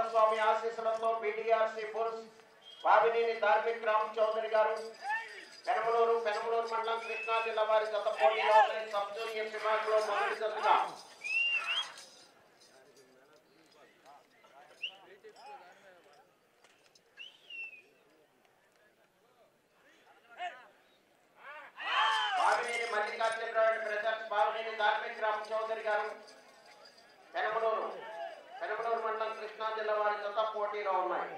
స్వామి ఆశీస్సులతో బీటీఆర్సీ పురుష్ బాబినేని ధార్మిక్ రామ్ చౌదరి గారు పెనమలూరు పెనమలూరు మండలం కృష్ణా జిల్లా వారి గత పోటీలో ఉన్నాయి. సబ్ జూనియర్ విభాగంలో మొదటి జతగా బావినేని మల్లికార్జునరావు అండ్ బ్రదర్స్ బావినేని ధార్మిక్ రామ్ చౌదరి గారు పెనమలూరు పెనమలూరు మండలం కృష్ణా జిల్లా వారి జత పోటీలో ఉన్నాయి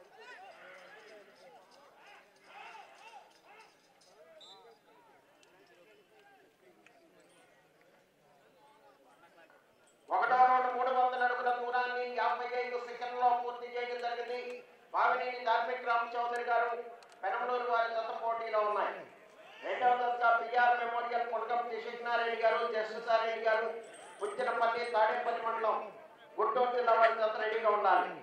ఒకటో రౌండ్ మూడు వందల అడుగుల దూరాన్ని యాభై ఐదు సెకండ్లో పూర్తి చేయడం జరిగింది బావినేని ధార్మిక్ రామ్ చౌదరి గారు పెనమలూరు వారి జత పోటీలో ఉన్నాయి రెండవ దశగా పిఆర్ మెమోరియల్ పులకం కృష్ణారెడ్డి గారు జస్టిసారెడ్డి గారు పుచ్చినపల్లి తాడేపల్లి మండలం గుంటూరు జిల్లా వారి జత రెడీగా ఉండాలి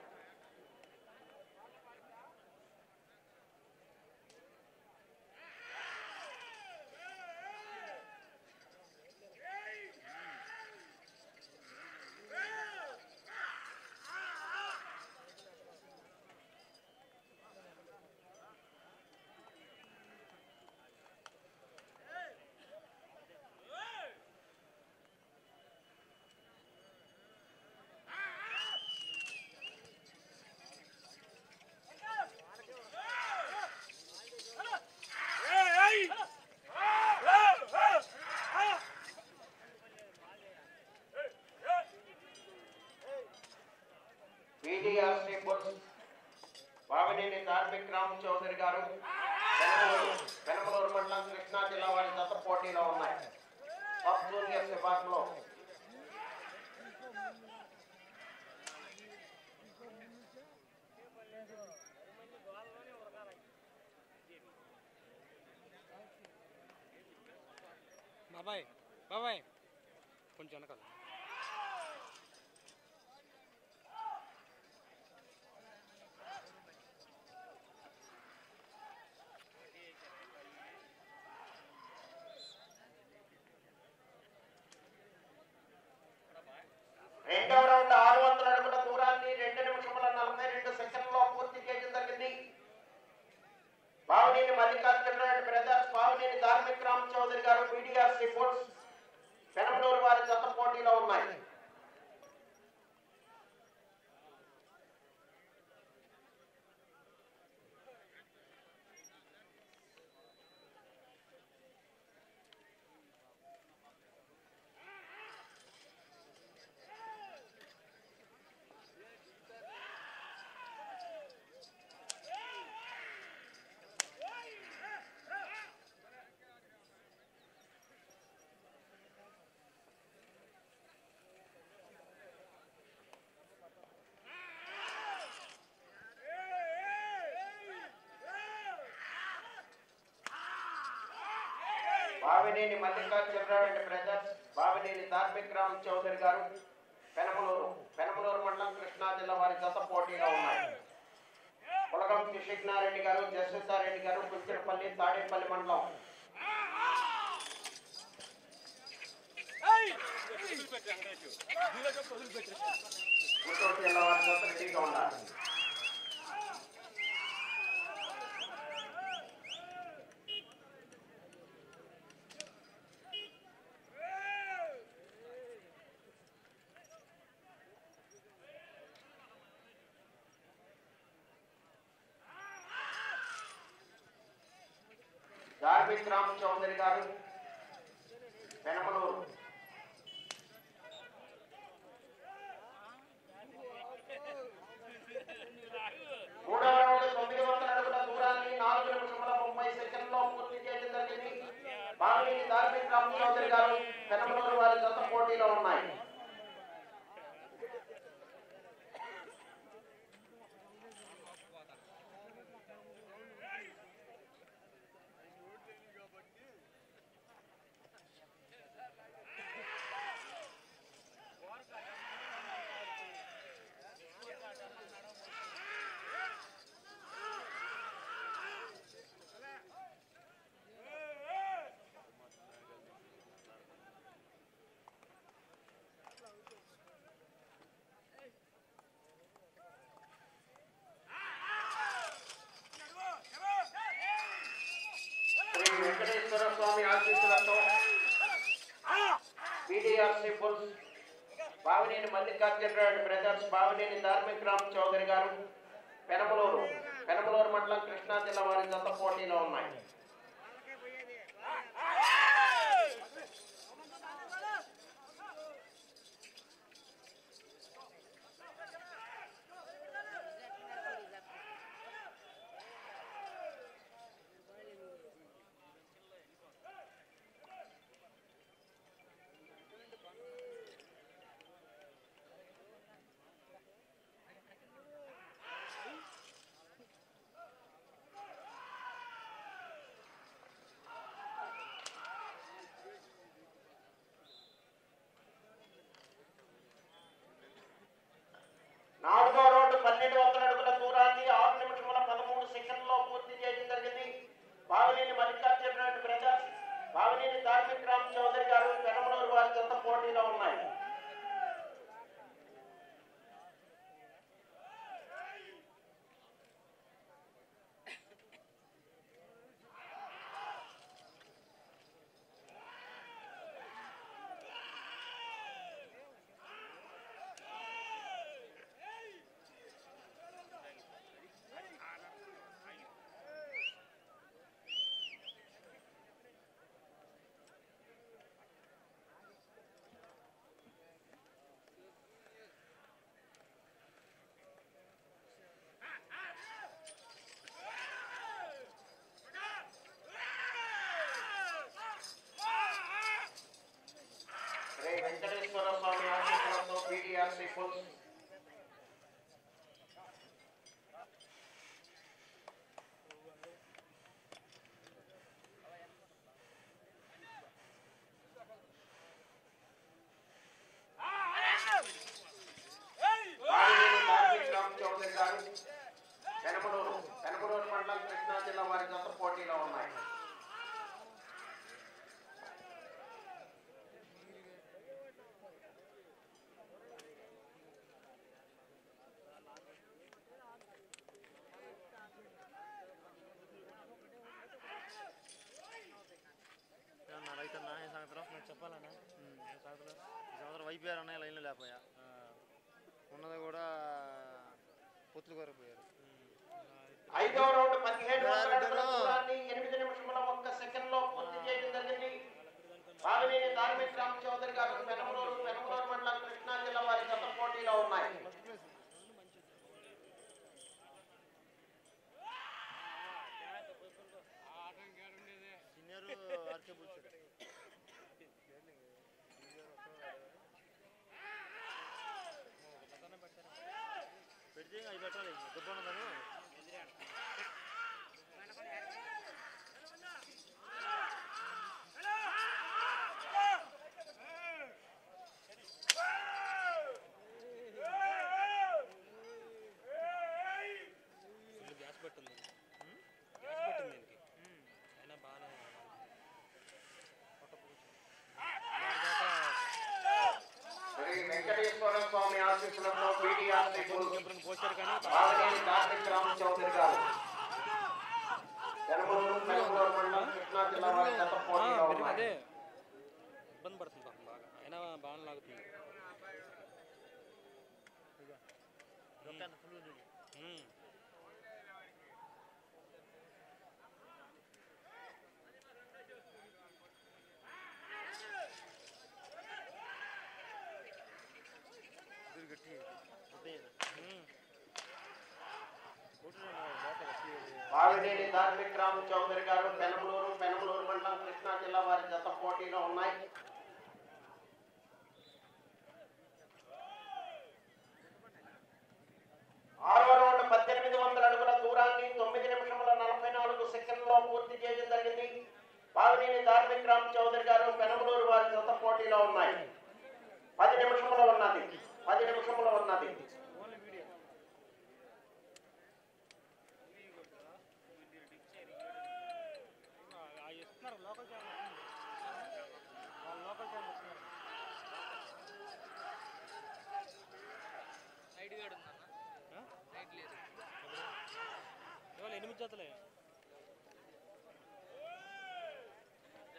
పీడీఆర్సీ పురుష్ బావినేని ధార్మిక్ రామ్ చౌదరి గారు పెనమలూరు పెనమలూరు మండలం కృష్ణా జిల్లా వారి జత పోటీలో ఉన్నాయి సబ్ జూనియర్ విభాగంలో బాబాయ్ బాబాయ్ కొంచెం వెనకాల రెండవ రౌండ్ ఆరు వందల అడుగుల దూరాన్ని రెండు నిమిషముల నలభై రెండు సెకండ్లో పూర్తి చేయడం జరిగింది Bavuneni Mallikarjuna and brothers Bavuneni Dharmik Ram Chowdary garu BDRC foods Penamaluru వారి జత పోటీలో ఉన్నాయి బావినేని మల్లికార్జునరావు అండ్ బ్రదర్స్ బావినేని ధార్మిక్ రామ్ చౌదరి గారు పెనమలూరు పెనమలూరు మండలం కృష్ణా జిల్లా వారి జత పోటీలో ఉన్నాయి పులగం కృష్ణారెడ్డి గారు జస్టిసారెడ్డి గారు పుచ్చిరపల్లి తాడేపల్లి మండలం గుంటూరు జిల్లా వారి జత రెడీగా ఉండాలి ధార్మిక్ రామ్ చౌదరి గారు పెనమలూరు మూడవ రౌండ్ తొమ్మిది వందల అడుగుల దూరాన్ని నాలుగు నిమిషముల ముప్పై సెకండ్లో పూర్తి చేయడం జరిగింది బాలిని ధార్మిక్ రామ్ చౌదరి గారు పెనమలూరు వారి జత పోటీలో ఉన్నాయి స్వామి ఆశీస్సులతో BDRC bulls Bavineni Mallikarjuna Reddy brothers Bavineni Dharmik Ram Chowdary garu Penamaluru Penamaluru మండలం కృష్ణా జిల్లా వారి జత పోటీలో ఉన్నాయి నాలుగో రౌండ్ పన్నెండు వందల అడుగుల దూరాన్ని ఆరు నిమిషముల పదమూడు సెకండ్లో పూర్తి చేయడం జరిగింది బావినేని మల్లికార్జున రెడ్డి బ్రదర్స్ బావినేని ధార్మిక్ రామ్ చౌదరి గారు పెనమలూరు వారి జత పోటీలో ఉన్నాయి శ్రీ వెంకటేశ్వర స్వామి ఆశీస్సులతో బీడీఆర్సీ ఫుల్స్ బాలినేని ధార్మిక్ రామ్ చౌదరి గారు పెనమలూరు పెనమలూరు మండలం కృష్ణా జిల్లా వారి జత పోటీలో ఉన్నాయి ఏమన్నా రైతన్నా ఈ సంవత్సరం నాకు చెప్పాలన్నా ఉమ్, ఈ సంవత్సరం ఈ సంవత్సరం వైపీఆర్ అన్న లైన్లో లేకపోయా ఉన్నది కూడా పొత్తులు కోరిపోయారు ఐదో రౌండ్ పదిహేడు వందల అడుగుల దూరాన్ని ఎనిమిది నిమిషముల ఒక్క సెకండ్ లో పూర్తి చేయడం జరిగింది బాలినేని ధార్మిక్ రామ్ చౌదరి గారు పెనమలూరు పెనమలూరు మండలం కృష్ణా జిల్లా వారి గత పోటీలో ఉన్నాయి సీనియర్ ఆర్కే పూచారు పెడితే అవి పెట్టాలి దుబ్బన్నదాను ఫుల్ గ్యాస్ పట్టింది గ్యాస్ పట్టింది దీనికి అయినా బాగానే శ్రీ వెంకటేశ్వర స్వామి ఆశీస్సులతో బీడీఆర్సీ ఎప్పుడైనా పోసారు కానీ బాలినేని ధార్మిక్ రామ్ చౌదరి గారు పెనమలూరు పెనమలూరు మండలం కృష్ణా జిల్లా వారి గత ఆ, పోటీలో పెరిగి ఉన్నాయి అదే ఇబ్బంది పడుతుంది పాపం బాగా అయినా బాగానే లాగుతుంది దొక్కాను ఫుల్ ఉమ్. ఇది గట్టి ఉదయం ఉమ్. కొట్టు బాట గట్టి బాలినేని ధార్మిక్ రామ్ చౌదరి గారు పెనమలూరు పెనమలూరు మండలం కృష్ణా జిల్లా వారి జత పోటీలో ఉన్నాయి ఆరవ రౌండ్ పద్దెనిమిది వందల అడుగుల దూరాన్ని తొమ్మిది నిమిషముల నలభై నాలుగు సెకండ్లో పూర్తి చేయడం జరిగింది బాలినేని ధార్మిక్ రామ్ చౌదరి గారు పెనమలూరు వారి జత పోటీలో ఉన్నాయి పది నిమిషముల ఉన్నది పది నిమిషముల ఉన్నది ఆ ఇస్తున్నారు లోకల్ ఛానల్ వాళ్ళు లోకల్ ఛానల్ ఇస్తున్నారు నైట్ గడు ఉందన్న ఆ? నైట్ లేదు ఇవాళ ఎనిమిది జతలే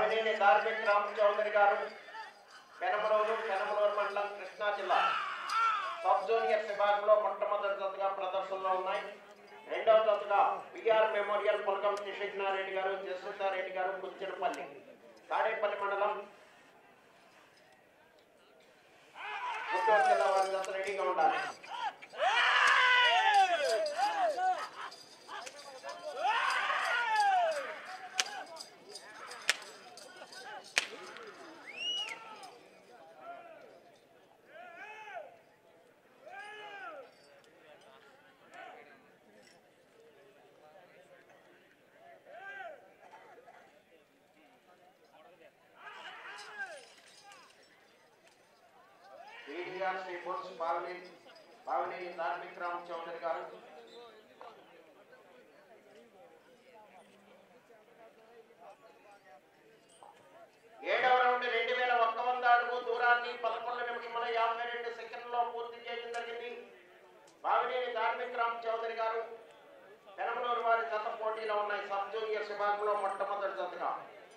బావినేని ధార్మిక్ రామ్ చౌదరి గారు పెనమలూరు పెనమలూరు మండలం కృష్ణా జిల్లా సబ్ జూనియర్ విభాగంలో మొట్టమొదటి జతగా ప్రదర్శనలో ఉన్నాయి రెండవ జతగా బిఆర్ మెమోరియల్ పులకం కృష్ణారెడ్డి గారు జస్వితారెడ్డి గారు కుచ్చిరపల్లి తాడేపల్లి మండలం గుంటూరు జిల్లా వారి జత రెడీగా ఉండాలి బీడీఆర్ శ్రీ బోర్స్ బావిని బావినేని ధార్మిక్ రామ్ చౌదరి గారు ఏడవ రౌండ్ రెండు వేల ఒక్క వంద అడుగు దూరాన్ని పదకొండు నిమిషముల యాభై రెండు సెకండ్లో పూర్తి చేయడం జరిగింది బావినేని ధార్మిక్ రామ్ చౌదరి గారు పెనమలూరు వారి జత పోటీలో ఉన్నాయి సబ్ జూనియర్ విభాగంలో మొట్టమొదటి జతగా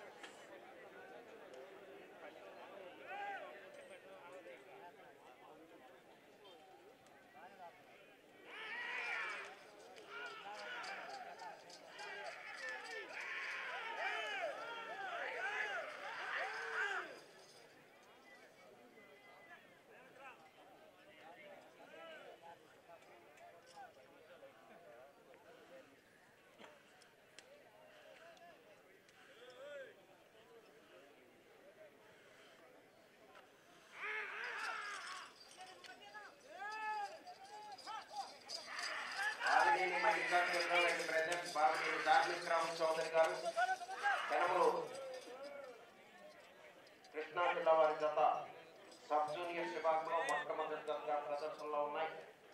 బావినేని మల్లికార్జున రెడ్డి బ్రదర్స్ బావినేని ధార్మిక్ రామ్ చౌదరి గారు పెనమలూరు కృష్ణా జిల్లా వారి జత సబ్ జూనియర్ విభాగంలో మొట్టమొదటి జతగా ప్రదర్శనలో ఉన్నాయి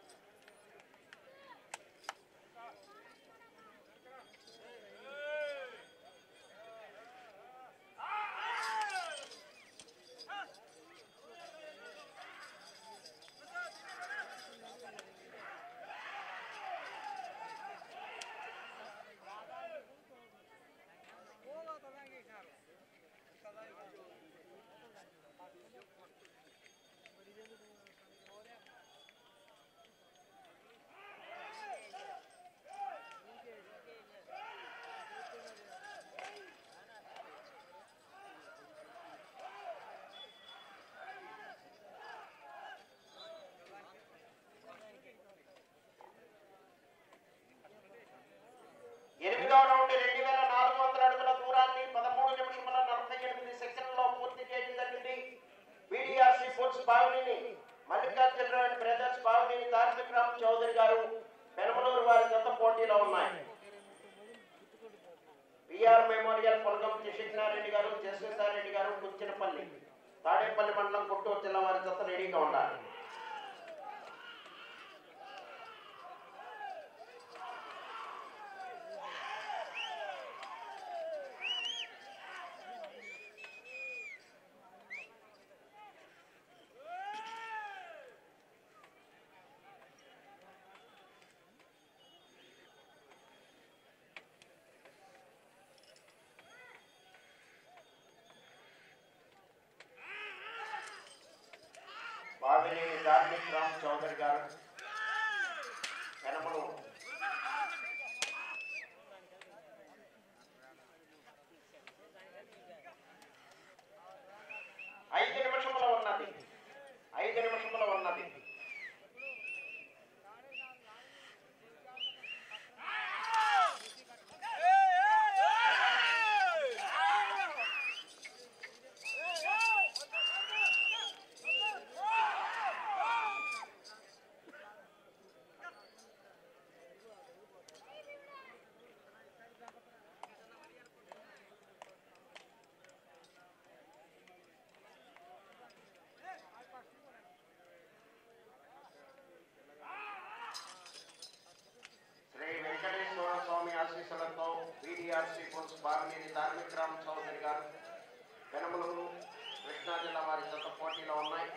ఎనిమిదవ రౌండ్ రెండు వేల నాలుగు వందల అడుగుల దూరాన్ని పదమూడు నిమిషముల నలభై ఎనిమిది సెకండ్లో పూర్తి చేయడం జరిగింది బీడీఆర్సీ ఫుడ్స్ బావిని మల్లికార్జున అండ్ బ్రదర్స్ బావిని ధార్మిక్ రామ్ చౌదరి గారు పెనమలూరు వారి జత పోటీలో ఉన్నాయి బిఆర్ మెమోరియల్ పొలగం కృష్ణారెడ్డి గారు జస్వితారెడ్డి గారు కుచ్చినపల్లి తాడేపల్లి మండలం గుంటూరు జిల్లా వారి జత రెడీగా ఉండాలి బావినేని ధార్మిక్ రామ్ చౌదరి గారు పెనమలూరు ఐదు నిమిషముల ఉన్నది ఐదు నిమిషముల ఉన్నది శ్రీ వెంకటేశ్వర స్వామి ఆశీస్సులతో బీడీఆర్సీ ఫుడ్స్ బాలినేని ధార్మిక్ రామ్ చౌదరి గారు పెనమలూరు కృష్ణా జిల్లా వారి జత పోటీలో ఉన్నాయి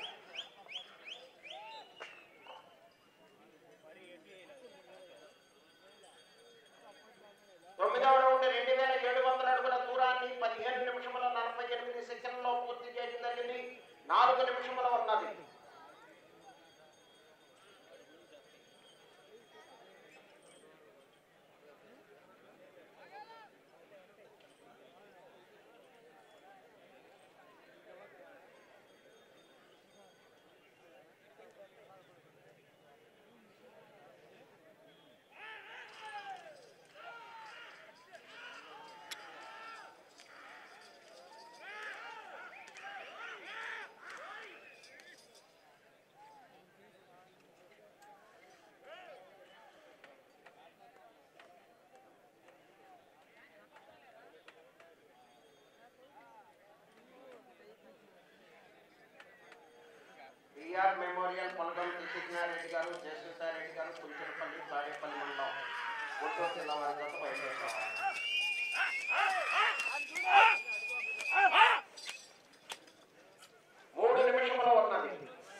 తొమ్మిదవ రౌండ్ రెండు వేల ఏడు వందల అడుగుల దూరాన్ని పదిహేను నిమిషముల నలభై పిఆర్ మెమోరియల్ పొలగం కృష్ణారెడ్డి గారు జయసుతారెడ్డి గారు కుంచెరపల్లి తాడేపల్లి మండలం గుంటూరు జిల్లా వారి జత బయలుదేరారు మూడు నిమిషంలో ఉన్నది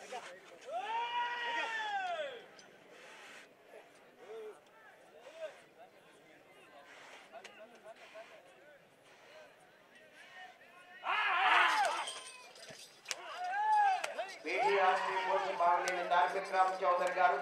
బీటీఆర్సీ కోసం బాగలేని ధార్మిక్ రామ్ చౌదరి గారు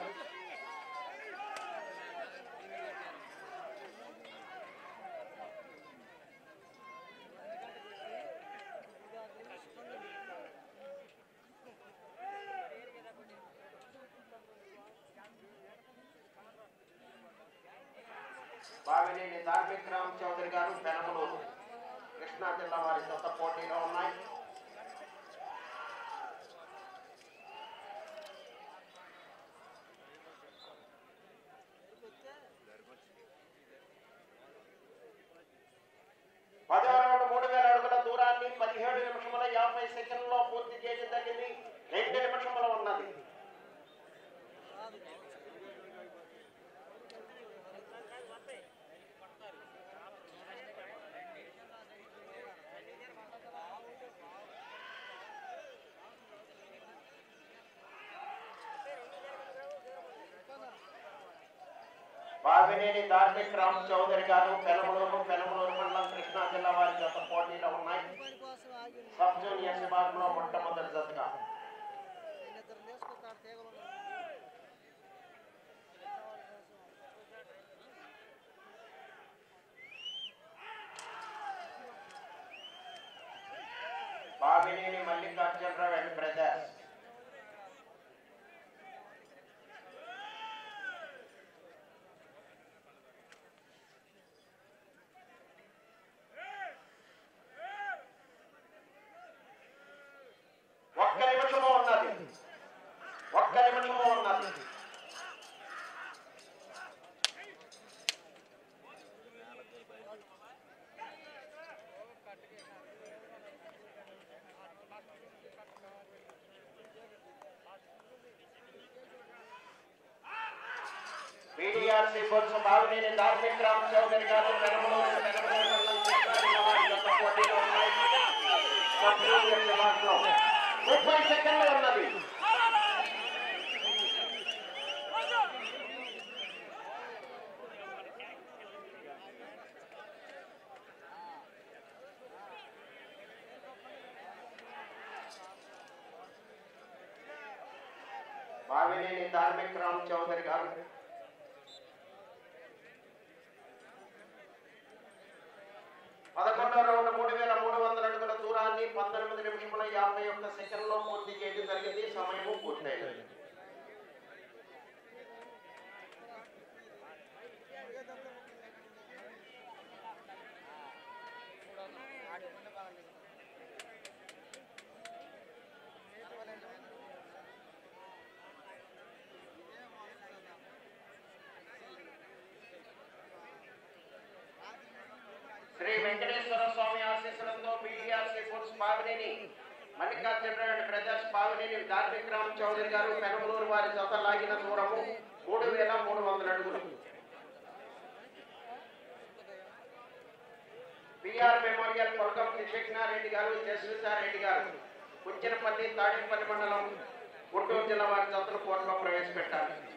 బావినేని ధార్మిక్ రామ్ చౌదరి గారు పెనమలూరు కృష్ణా జిల్లా వారి సొంత పోటీలో ఉన్నాయి పదవ రౌండ్ మూడు వేల అడుగుల దూరాన్ని పదిహేడు నిమిషముల యాభై సెకండ్లో పూర్తి చేయడం జరిగింది రెండు నిమిషముల ఉన్నది బావినేని ధార్మిక్ రామ్ చౌదరి గారు పెనమలూరు పెనమలూరు మండలం కృష్ణా జిల్లా వారి జత పోటీలో ఉన్నాయి సబ్ జూనియర్ విభాగంలో మొట్టమొదటి జతగా బావినేని మల్లికార్జునరావు అండ్ బ్రదర్స్ ఒక్క నిమిషము ఉన్నది ఒక్క నిమిషము ఉన్నది బీడీఆర్సీ కోసం బాగునేని ధార్మిక్ రామ్ చౌదరి గారు పెనమలూరు పెనమలూరు మండలం కృష్ణా వారి జత పోటీలో ఉన్నాయి సబ్ జూనియర్ విభాగంలో ముప్పై సెకండ్లు ఉన్నది బావినేని ధార్మిక్ రామ్ చౌదరి గారు పదకొండవ రౌండ్ మూడు వేల మూడు వందల అడుగుల దూరాన్ని పంతొమ్మిది నిమిషముల యాభై ఒక్క సెకండ్లో పూర్తి చేయడం జరిగింది సమయము పూర్తయింది శ్రీ వెంకటేశ్వర స్వామి ఆశీస్సులతో BTRC foods Pavineni Mallikarjunarao and brothers Pavineni Dharmik Ram Chowdary garu Penamaluru వారి జత లాగిన దూరము మూడు వేల మూడు వందల అడుగులు పిఆర్ మెమోరియల్ కొలకం కృష్ణారెడ్డి గారు జస్వితారెడ్డి గారు కుంచెనపల్లి తాడేపల్లి మండలం గుంటూరు జిల్లా వారి జతలు కోర్టులో ప్రవేశపెట్టారు